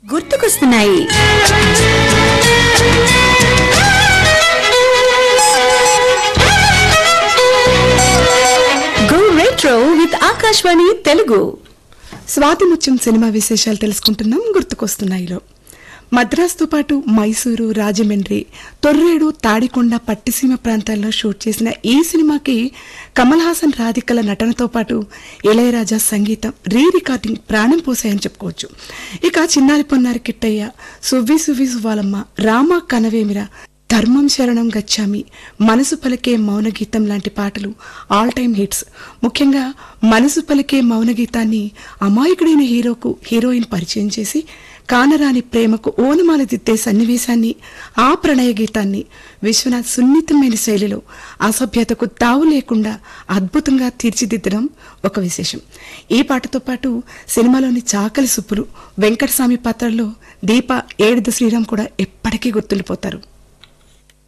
గుర్తుకొస్తున్నాయి go retro with Akashvani Telugu Swathi Muthyam cinema విశేషాలు తెలుసుకుంటున్నాం గుర్తుకొస్తున్నాయిలో మద్రాసుతో పాటు మైసూరు రాజమండ్రి తొర్రేడు తాడికొండ పట్టిసీమ ప్రాంతాల్లో షూట్ చేసిన ఈ సినిమాకి కమల్ హాసన్ రాధికల నటనతో పాటు ఇళయరాజా సంగీతం రీ రికార్డింగ్ ప్రాణం పోసాయని చెప్పుకోవచ్చు ఇక చిన్నారి పొన్నారి కిట్టయ్య సువ్వి సువ్వి సువ్వాలమ్మ రామ కనవేమిరా ధర్మం శరణం గచ్చామి మనసు పలికే మౌన గీతం లాంటి పాటలు ఆల్ టైమ్ హిట్స్ ముఖ్యంగా మనసు పలికే మౌన గీతాన్ని అమాయకుడైన హీరోకు హీరోయిన్ పరిచయం చేసి కానరాని ప్రేమకు ఓనమాల దిద్దే సన్నివేశాన్ని ఆ ప్రణయ గీతాన్ని విశ్వనాథ్ సున్నితమైన శైలిలో అసభ్యతకు తావు లేకుండా అద్భుతంగా తీర్చిదిద్దడం ఒక విశేషం ఈ పాటతో పాటు సినిమాలోని చాకలి సుప్పులు వెంకటస్వామి పాత్రల్లో దీప ఏడుద శ్రీరామ్ కూడా ఎప్పటికీ గుర్తుండిపోతారు